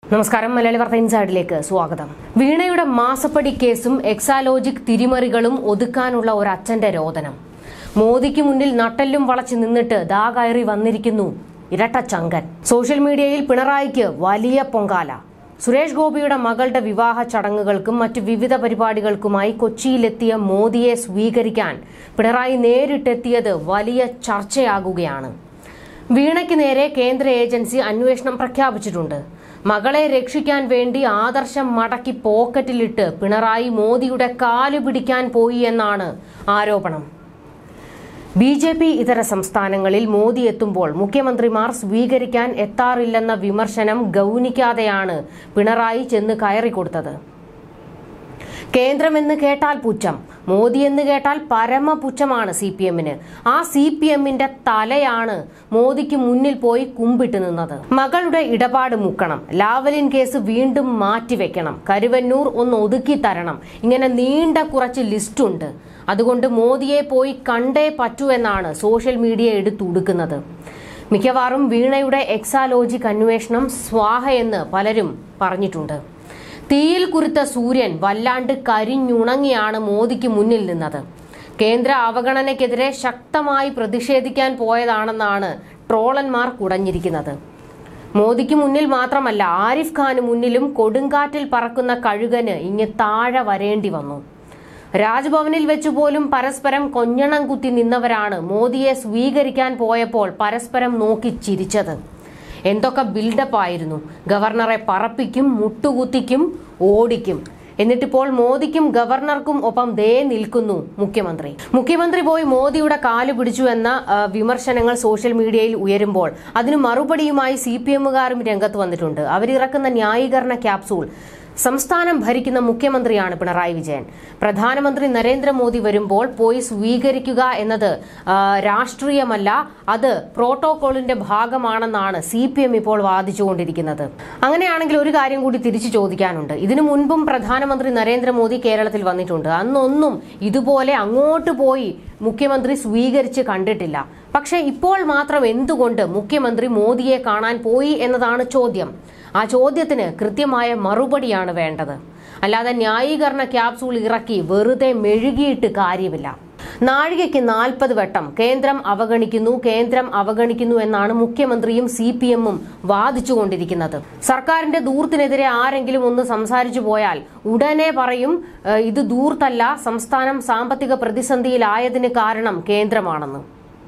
നമസ്കാരം മലയാളി വാർത്ത ഇൻസൈഡിലേക്ക് സ്വാഗതം വീണയുടെ മാസപ്പടി കേസും എക്സാലോജിക് തിരിമറികളും ഒതുക്കാനുള്ള ഒരു അച്ഛന്റെ രോദനം മോദിക്ക് മുന്നിൽ നട്ടെല്ലും വളച്ചു നിന്നിട്ട് ദാ കയറി വന്നിരിക്കുന്നു ഇരട്ടച്ചങ്കൻ സോഷ്യൽ മീഡിയയിൽ പിണറായിക്ക് വലിയ പൊങ്കാല സുരേഷ് ഗോപിയുടെ മകളുടെ വിവാഹ ചടങ്ങുകൾക്കും മറ്റ് വിവിധ പരിപാടികൾക്കുമായി കൊച്ചിയിലെത്തിയ മോദിയെ സ്വീകരിക്കാൻ പിണറായി നേരിട്ടെത്തിയത് വലിയ ചർച്ചയാകുകയാണ് വീണയ്ക്ക് നേരെ കേന്ദ്ര ഏജൻസി അന്വേഷണം പ്രഖ്യാപിച്ചിട്ടുണ്ട് മകളെ രക്ഷിക്കാൻ വേണ്ടി ആദർശം മടക്കി പോക്കറ്റിലിട്ട് പിണറായി മോദിയുടെ കാല് പിടിക്കാൻ പോയി എന്നാണ് ആരോപണം ബി ജെ പി ഇതര സംസ്ഥാനങ്ങളിൽ മോദി എത്തുമ്പോൾ മുഖ്യമന്ത്രിമാർ സ്വീകരിക്കാൻ എത്താറില്ലെന്ന വിമർശനം ഗൗനിക്കാതെയാണ് പിണറായി ചെന്ന് കയറിക്കൊടുത്തത് കേന്ദ്രമെന്ന് കേട്ടാൽ പുച്ഛം മോദി എന്ന് കേട്ടാൽ പരമപുച്ഛമാണ് സി പി എമ്മിന് ആ സി പി എമ്മിന്റെ തലയാണ് മോദിക്ക് മുന്നിൽ പോയി കുമ്പിട്ട് നിന്നത് മകളുടെ ഇടപാട് മുക്കണം ലാവലിൻ കേസ് വീണ്ടും മാറ്റിവെക്കണം കരുവന്നൂർ ഒന്ന് ഒതുക്കി തരണം ഇങ്ങനെ നീണ്ട കുറച്ച് ലിസ്റ്റുണ്ട് അതുകൊണ്ട് മോദിയെ പോയി കണ്ടേ പറ്റൂ എന്നാണ് സോഷ്യൽ മീഡിയ എടുത്തുടുക്കുന്നത് മിക്കവാറും വീണയുടെ എക്സാലോജിക് അന്വേഷണം സ്വാഹയെന്ന് പലരും പറഞ്ഞിട്ടുണ്ട് തീയിൽ കുരുത്ത സൂര്യൻ വല്ലാണ്ട് കരിഞ്ഞുണങ്ങിയാണ് മോദിക്ക് മുന്നിൽ നിന്നത് കേന്ദ്ര അവഗണനയ്ക്കെതിരെ ശക്തമായി പ്രതിഷേധിക്കാൻ പോയതാണെന്നാണ് ട്രോളന്മാർ കുടഞ്ഞിരിക്കുന്നത് മോദിക്ക് മുന്നിൽ മാത്രമല്ല ആരിഫ് ഖാന് മുന്നിലും കൊടുങ്കാറ്റിൽ പറക്കുന്ന കഴുകന് ഇങ്ങ് താഴെ വരേണ്ടി വന്നു രാജ്ഭവനിൽ വെച്ച് പോലും പരസ്പരം കൊഞ്ഞണം കുത്തി നിന്നവരാണ് മോദിയെ സ്വീകരിക്കാൻ പോയപ്പോൾ പരസ്പരം നോക്കി ചിരിച്ചത് എന്തൊക്കെ ബിൽഡപ്പ് ആയിരുന്നു ഗവർണറെ പറപ്പിക്കും മുട്ടുകുത്തിക്കും ഓടിക്കും എന്നിട്ടിപ്പോൾ മോദിക്കും ഗവർണർക്കും ഒപ്പം ദേ നിൽക്കുന്നു മുഖ്യമന്ത്രി മുഖ്യമന്ത്രി പോയി മോദിയുടെ കാല് പിടിച്ചു എന്ന ആ, വിമർശനങ്ങൾ സോഷ്യൽ മീഡിയയിൽ ഉയരുമ്പോൾ അതിന് മറുപടിയുമായി സി പി എമ്മുകാരും രംഗത്ത് വന്നിട്ടുണ്ട് അവരിറക്കുന്ന ന്യായീകരണ ക്യാപ്സൂൾ സംസ്ഥാനം ഭരിക്കുന്ന മുഖ്യമന്ത്രിയാണ് പിണറായി വിജയൻ പ്രധാനമന്ത്രി നരേന്ദ്രമോദി വരുമ്പോൾ പോയി സ്വീകരിക്കുക എന്നത് ആ, രാഷ്ട്രീയമല്ല അത് പ്രോട്ടോകോളിന്റെ ഭാഗമാണെന്നാണ് സി പി എം ഇപ്പോൾ വാദിച്ചുകൊണ്ടിരിക്കുന്നത് അങ്ങനെയാണെങ്കിൽ ഒരു കാര്യം കൂടി തിരിച്ചു ചോദിക്കാനുണ്ട് ഇതിനു മുൻപും പ്രധാനമന്ത്രി നരേന്ദ്രമോദി കേരളത്തിൽ വന്നിട്ടുണ്ട് അന്നൊന്നും ഇതുപോലെ അങ്ങോട്ട് പോയി മുഖ്യമന്ത്രി സ്വീകരിച്ച് കണ്ടിട്ടില്ല പക്ഷേ ഇപ്പോൾ മാത്രം എന്തുകൊണ്ട് മുഖ്യമന്ത്രി മോദിയെ കാണാൻ പോയി എന്നതാണ് ചോദ്യം ആ ചോദ്യത്തിന് കൃത്യമായ മറുപടിയാണ് വേണ്ടത് അല്ലാതെ ന്യായീകരണ ക്യാപ്സൂൾ ഇറക്കി വെറുതെ മെഴുകിയിട്ട് കാര്യമില്ല നാഴികയ്ക്ക് നാൽപ്പത് വട്ടം കേന്ദ്രം അവഗണിക്കുന്നു കേന്ദ്രം അവഗണിക്കുന്നു എന്നാണ് മുഖ്യമന്ത്രിയും സി പി എമ്മും വാദിച്ചുകൊണ്ടിരിക്കുന്നത് സർക്കാരിന്റെ ദൂർത്തിനെതിരെ ആരെങ്കിലും ഒന്ന് സംസാരിച്ചു പോയാൽ ഉടനെ പറയും "ഏഹ്, ഇത് ദൂർത്തല്ല സംസ്ഥാനം സാമ്പത്തിക പ്രതിസന്ധിയിലായതിന് കാരണം കേന്ദ്രമാണെന്ന്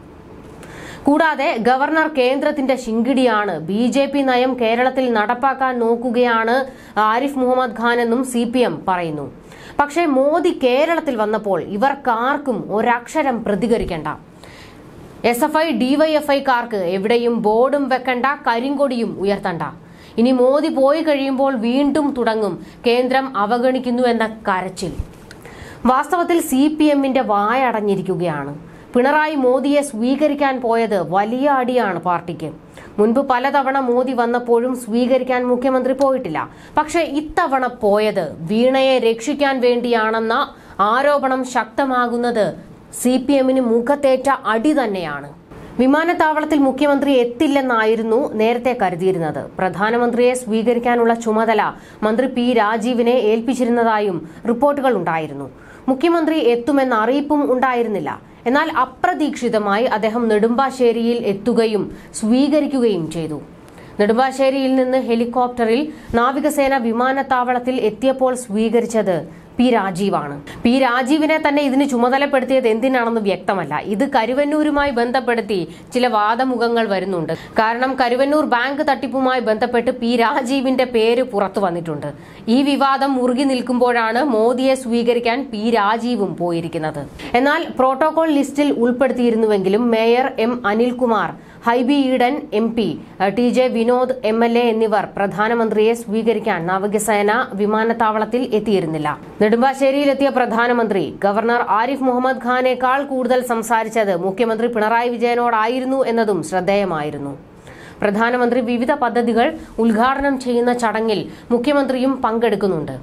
കൂടാതെ ഗവർണർ കേന്ദ്രത്തിന്റെ ശിങ്കിടിയാണ് ബി ജെ പി നയം കേരളത്തിൽ നടപ്പാക്കാൻ നോക്കുകയാണ് ആരിഫ് മുഹമ്മദ് ഖാൻ എന്നും സി പി എം പറയുന്നു പക്ഷേ മോദി കേരളത്തിൽ വന്നപ്പോൾ ഇവർക്കാർക്കും ഒരക്ഷരം പ്രതികരിക്കണ്ട എസ് എഫ് ഐ ഡിവൈഎഫ്ഐക്കാർക്ക് എവിടെയും ബോർഡും വെക്കണ്ട കരിങ്കൊടിയും ഉയർത്തണ്ട ഇനി മോദി പോയി കഴിയുമ്പോൾ വീണ്ടും തുടങ്ങും കേന്ദ്രം അവഗണിക്കുന്നു എന്ന കരച്ചിൽ വാസ്തവത്തിൽ സി പി എമ്മിന്റെ വായടഞ്ഞിരിക്കുകയാണ് പിണറായി മോദിയെ സ്വീകരിക്കാൻ പോയത് വലിയ അടിയാണ് പാർട്ടിക്ക് മുൻപ് പലതവണ മോദി വന്നപ്പോഴും സ്വീകരിക്കാൻ മുഖ്യമന്ത്രി പോയിട്ടില്ല പക്ഷേ ഇത്തവണ പോയത് വീണയെ രക്ഷിക്കാൻ വേണ്ടിയാണെന്ന ആരോപണം ശക്തമാകുന്നത് സി പി എമ്മിന് മുഖത്തേറ്റ അടി തന്നെയാണ് വിമാനത്താവളത്തിൽ മുഖ്യമന്ത്രി എത്തില്ലെന്നായിരുന്നു നേരത്തെ കരുതിയിരുന്നത് പ്രധാനമന്ത്രിയെ സ്വീകരിക്കാനുള്ള ചുമതല മന്ത്രി പി രാജീവിനെ ഏൽപ്പിച്ചിരുന്നതായും റിപ്പോർട്ടുകൾ ഉണ്ടായിരുന്നു മുഖ്യമന്ത്രി എത്തുമെന്ന അറിയിപ്പും ഉണ്ടായിരുന്നില്ല എന്നാൽ അപ്രതീക്ഷിതമായി അദ്ദേഹം നെടുമ്പാശ്ശേരിയിൽ എത്തുകയും സ്വീകരിക്കുകയും ചെയ്തു നെടുമ്പാശ്ശേരിയിൽ നിന്ന് ഹെലികോപ്റ്ററിൽ നാവികസേന വിമാനത്താവളത്തിൽ എത്തിയപ്പോൾ സ്വീകരിച്ചത് പി രാജീവാണ് പി രാജീവിനെ തന്നെ ഇതിന് ചുമതലപ്പെടുത്തിയത് എന്തിനാണെന്ന് വ്യക്തമല്ല ഇത് കരുവന്നൂരുമായി ബന്ധപ്പെടുത്തി ചില വാദമുഖങ്ങൾ വരുന്നുണ്ട് കാരണം കരുവന്നൂർ ബാങ്ക് തട്ടിപ്പുമായി ബന്ധപ്പെട്ട് പി രാജീവിന്റെ പേര് പുറത്തു വന്നിട്ടുണ്ട് ഈ വിവാദം മുറുകി നിൽക്കുമ്പോഴാണ് മോദിയെ സ്വീകരിക്കാൻ പി രാജീവും പോയിരിക്കുന്നത് എന്നാൽ പ്രോട്ടോകോൾ ലിസ്റ്റിൽ ഉൾപ്പെടുത്തിയിരുന്നുവെങ്കിലും mayor M Anilkumar Hibi Eden M P T J Vinod M L A എന്നിവർ പ്രധാനമന്ത്രിയെ സ്വീകരിക്കാൻ നാവികസേന വിമാനത്താവളത്തിൽ എത്തിയിരുന്നില്ല നെടുമ്പാശ്ശേരിയിലെത്തിയ പ്രധാനമന്ത്രി ഗവർണർ ആരിഫ് മുഹമ്മദ് ഖാനേക്കാൾ കൂടുതൽ സംസാരിച്ചത് മുഖ്യമന്ത്രി പിണറായി വിജയനോടായിരുന്നു എന്നതും ശ്രദ്ധേയമായിരുന്നു പ്രധാനമന്ത്രി വിവിധ പദ്ധതികൾ ഉദ്ഘാടനം ചെയ്യുന്ന ചടങ്ങിൽ മുഖ്യമന്ത്രിയും പങ്കെടുക്കുന്നുണ്ട്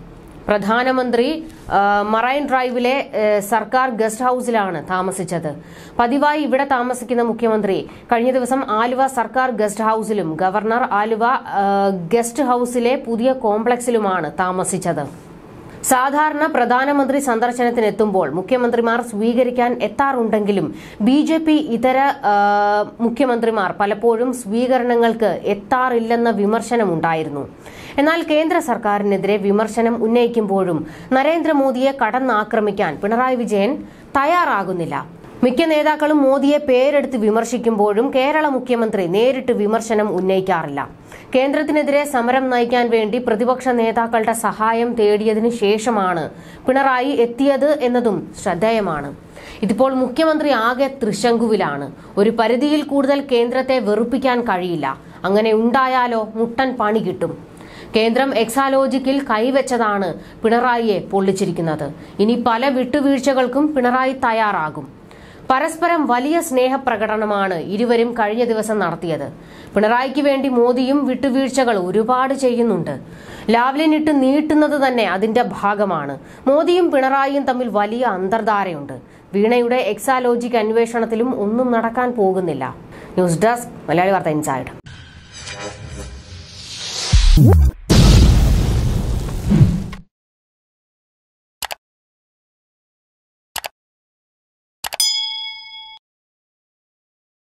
പ്രധാനമന്ത്രി ആ, മറൈൻ ഡ്രൈവിലെ ഏ, സർക്കാർ ഗസ്റ്റ് ഹൌസിലാണ് താമസിച്ചത് പതിവായി ഇവിടെ താമസിക്കുന്ന മുഖ്യമന്ത്രി കഴിഞ്ഞ ദിവസം ആലുവ സർക്കാർ ഗസ്റ്റ് ഹൌസിലും ഗവർണർ ആലുവ ആ, ഗസ്റ്റ് ഹൌസിലെ പുതിയ കോംപ്ലക്സിലുമാണ് താമസിച്ചത് സാധാരണ പ്രധാനമന്ത്രി സന്ദർശനത്തിനെത്തുമ്പോൾ മുഖ്യമന്ത്രിമാർ സ്വീകരിക്കാൻ എത്താറുണ്ടെങ്കിലും ബി ജെ പി ഇതര ആ, മുഖ്യമന്ത്രിമാർ പലപ്പോഴും സ്വീകരണങ്ങൾക്ക് എത്താറില്ലെന്ന വിമർശനമുണ്ടായിരുന്നു എന്നാൽ കേന്ദ്ര സർക്കാരിനെതിരെ വിമർശനം ഉന്നയിക്കുമ്പോഴും നരേന്ദ്രമോദിയെ കടന്നാക്രമിക്കാൻ പിണറായി വിജയൻ തയ്യാറാകുന്നില്ല മിക്ക നേതാക്കളും മോദിയെ പേരെടുത്ത് വിമർശിക്കുമ്പോഴും കേരള മുഖ്യമന്ത്രി നേരിട്ട് വിമർശനം ഉന്നയിക്കാറില്ല കേന്ദ്രത്തിനെതിരെ സമരം നയിക്കാൻ വേണ്ടി പ്രതിപക്ഷ നേതാക്കളുടെ സഹായം തേടിയതിനു ശേഷമാണ് പിണറായി എത്തിയത് എന്നതും ശ്രദ്ധേയമാണ് ഇതിപ്പോൾ മുഖ്യമന്ത്രി ആകെ തൃശങ്കുവിലാണ് ഒരു പരിധിയിൽ കൂടുതൽ കേന്ദ്രത്തെ വെറുപ്പിക്കാൻ കഴിയില്ല അങ്ങനെ ഉണ്ടായാലോ മുട്ടൻ പണി കിട്ടും കേന്ദ്രം എക്സാലോജിക്കിൽ കൈവച്ചതാണ് പിണറായിയെ പൊള്ളിച്ചിരിക്കുന്നത് ഇനി പല വിട്ടുവീഴ്ചകൾക്കും പിണറായി തയ്യാറാകും പരസ്പരം വലിയ സ്നേഹപ്രകടനമാണ് ഇരുവരും കഴിഞ്ഞ ദിവസം നടത്തിയത് പിണറായിക്ക് വേണ്ടി മോദിയും വിട്ടുവീഴ്ചകൾ ഒരുപാട് ചെയ്യുന്നുണ്ട് ലാവ്ലിൻ ഇട്ട് നീട്ടുന്നത് തന്നെ അതിന്റെ ഭാഗമാണ് മോദിയും പിണറായിയും തമ്മിൽ വലിയ അന്തർധാരയുണ്ട് വീണയുടെ എക്സാലോജിക് അന്വേഷണത്തിലും ഒന്നും നടക്കാൻ പോകുന്നില്ല ന്യൂസ് ഡെസ്ക് മലയാളി വാർത്ത ഇൻസൈഡ്